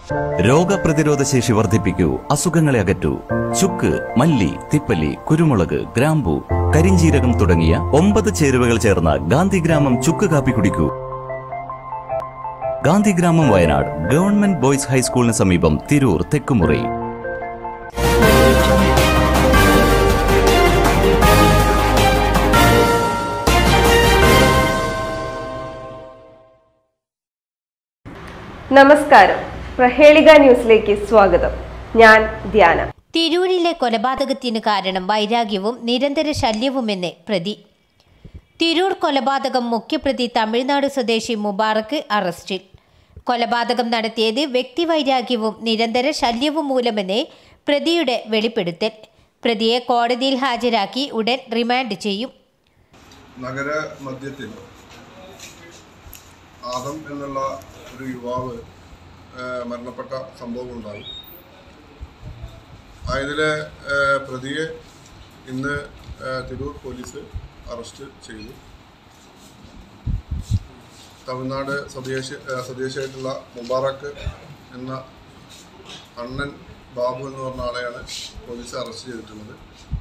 രോഗപ്രതിരോധ ശേഷി വർദ്ധിപ്പിക്കൂ അസുഖങ്ങളെ അകറ്റൂ ചുക്ക് മല്ലി തിപ്പല്ലി കുരുമുളക് ഗ്രാമ്പു കരിഞ്ചീരകം തുടങ്ങിയ ഒമ്പത് ചേരുവകൾ ചേർന്ന ഗാന്ധിഗ്രാമം ചുക്ക് കാപ്പി കുടിക്കൂ ഗാന്ധിഗ്രാമം വയനാട് ഗവൺമെന്റ് ബോയ്സ് ഹൈസ്കൂളിന് സമീപം തിരൂർ തെക്കുമുറി നമസ്കാരം പ്രഹേളിക ന്യൂസിലേക്ക് സ്വാഗതം ഞാൻ ധ്യാന തിരൂരിലെ കൊലപാതകത്തിന് കാരണം വൈരാഗ്യവും നിരന്തര ശല്യവുമെന്ന് പ്രതി തിരൂർ കൊലപാതകം മുഖ്യപ്രതി തമിഴ്നാട് സ്വദേശി മുബാറക്ക് അറസ്റ്റിൽ കൊലപാതകം നടത്തിയത് വ്യക്തിവൈരാഗ്യവും നിരന്തര ശല്യവും മൂലമെന്ന് പ്രതിയുടെ വെളിപ്പെടുത്തൽ പ്രതിയെ കോടതിയിൽ ഹാജരാക്കി ഉടൻ റിമാൻഡ് ചെയ്യും നഗര മധ്യത്തിൽ ആദം എന്നുള്ള ഒരു യുവാവ് ആ, മരണപ്പെട്ട സംഭവം ഉണ്ടായി അതിലെ ആ, പ്രതിയെ ഇന്ന് ആ, തിരൂർ പോലീസ് അറസ്റ്റ് ചെയ്തു തമിഴ്നാട് സ്വദേശി ആ, സ്വദേശിയായിട്ടുള്ള മുബാറക്ക് എന്ന അണ്ണൻ ബാബു എന്ന് പറഞ്ഞ ആളെയാണ് പോലീസ് അറസ്റ്റ് ചെയ്തിട്ടുള്ളത്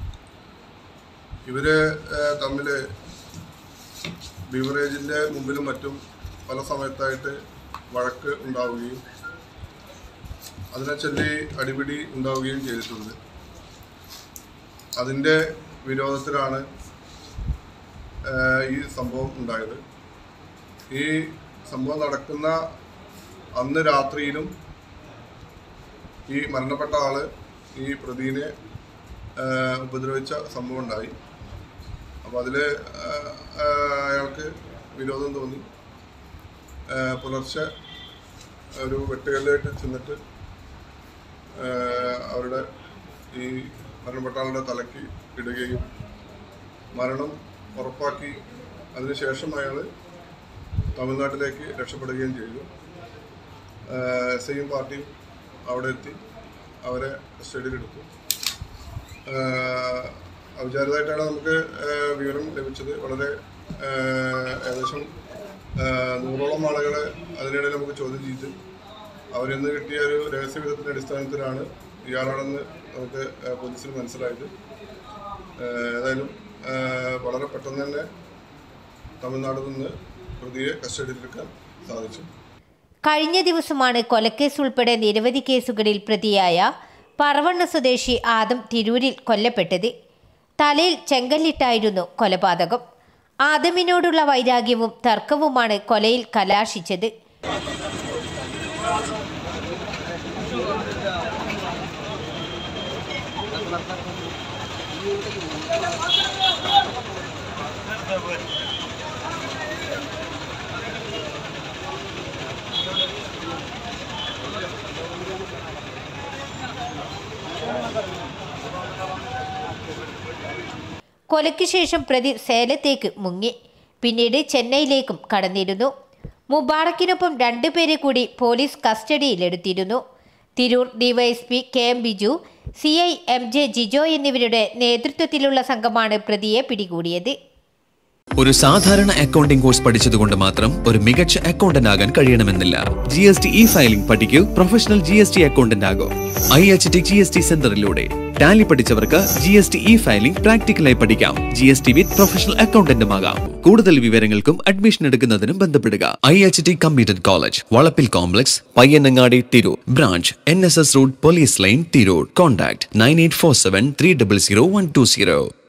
ഇവര് തമ്മിൽ ബിവറേജിന്റെ മുമ്പിലും മറ്റും പല സമയത്തായിട്ട് വഴക്ക് ഉണ്ടാവുകയും അതിനെ ചൊല്ലി അടിപിടി ഉണ്ടാവുകയും ചെയ്തിട്ടുണ്ട് അതിൻ്റെ വിരോധത്തിലാണ് ഏഹ്, ഈ സംഭവം ഉണ്ടായത് ഈ സംഭവം നടക്കുന്ന അന്ന് രാത്രിയിലും ഈ മരണപ്പെട്ട ആള് ഈ പ്രതിനെ ഏഹ്, ഉപദ്രവിച്ച സംഭവം ഉണ്ടായി അപ്പോൾ അതിൽ അയാൾക്ക് വിരോധം തോന്നി ആ, പുലർച്ചെ ഒരു വെട്ടുകല്ലായിട്ട് ചെന്നിട്ട് ആ, അവരുടെ ഈ മരണപ്പെട്ട ആളുടെ തലയ്ക്ക് ഇടുകയും മരണം ഉറപ്പാക്കി അതിനുശേഷം അയാൾ തമിഴ്നാട്ടിലേക്ക് രക്ഷപ്പെടുകയും ചെയ്തു എസ് ഐയും പാർട്ടിയും അവിടെ എത്തി അവരെ കസ്റ്റഡിയിലെടുത്തു ആഹ് ഔപചാരികമായിട്ടാണ് നമുക്ക് ആഹ് വിവരം ലഭിച്ചത് വളരെ ആഹ് ഏകദേശം ആഹ് നൂറോളം ആളുകളെ അതിനിടയിൽ നമുക്ക് ചോദ്യം ചെയ്ത് അവരിൽ നിന്ന് കിട്ടിയ ഒരു രഹസ്യവിധത്തിൻ്റെ അടിസ്ഥാനത്തിലാണ് ഇയാളാണെന്ന് നമുക്ക് ആഹ് പോലീസിന് മനസ്സിലായത് ആഹ് ഏതായാലും ആഹ് വളരെ പെട്ടെന്ന് തന്നെ തമിഴ്നാട്ടിൽ നിന്ന് പ്രതിയെ കസ്റ്റഡിയിലെടുക്കാൻ സാധിച്ചു കഴിഞ്ഞ ദിവസമാണ് കൊലക്കേസ് ഉൾപ്പെടെ നിരവധി കേസുകളിൽ പ്രതിയായ പറവണ്ണ സ്വദേശി ആദം തിരൂരിൽ കൊല്ലപ്പെട്ടത് തലയിൽ ചെങ്കല്ലിട്ടായിരുന്നു കൊലപാതകം ആദമിനോടുള്ള വൈരാഗ്യവും തർക്കവുമാണ് കൊലയിൽ കലാശിച്ചത് കൊലയ്ക്ക് ശേഷം പ്രതി സേലത്തേക്ക് മുങ്ങി പിന്നീട് ചെന്നൈയിലേക്കും കടന്നിരുന്നു മുബാറക്കിനൊപ്പം രണ്ടുപേരെ കൂടി പോലീസ് കസ്റ്റഡിയിലെടുത്തിരുന്നു Tirur DYSP K M Biju C I M J Jijo എന്നിവരുടെ നേതൃത്വത്തിലുള്ള സംഘമാണ് പ്രതിയെ പിടികൂടിയത് ഒരു സാധാരണ അക്കൗണ്ടിംഗ് കോഴ്സ് പഠിച്ചതുകൊണ്ട് മാത്രം ഒരു മികച്ച അക്കൗണ്ടന്റ് ആകാൻ കഴിയണമെന്നില്ല G S T e filing പഠിക്കൂ professional G S T accountant ആകൂ I H T G S T സെന്ററിലൂടെ ടാലി പഠിച്ചവർക്ക് G S T e filing പ്രാക്ടിക്കലായി പഠിക്കാം G S T with professional അക്കൗണ്ടന്റുമാകാം കൂടുതൽ വിവരങ്ങൾക്കും അഡ്മിഷൻ എടുക്കുന്നതിനും ബന്ധപ്പെടുക I H T computer college Valappil complex Payyanangadi Tirur branch N S S road police line Tirur contact nine eight four seven three double zero one two zero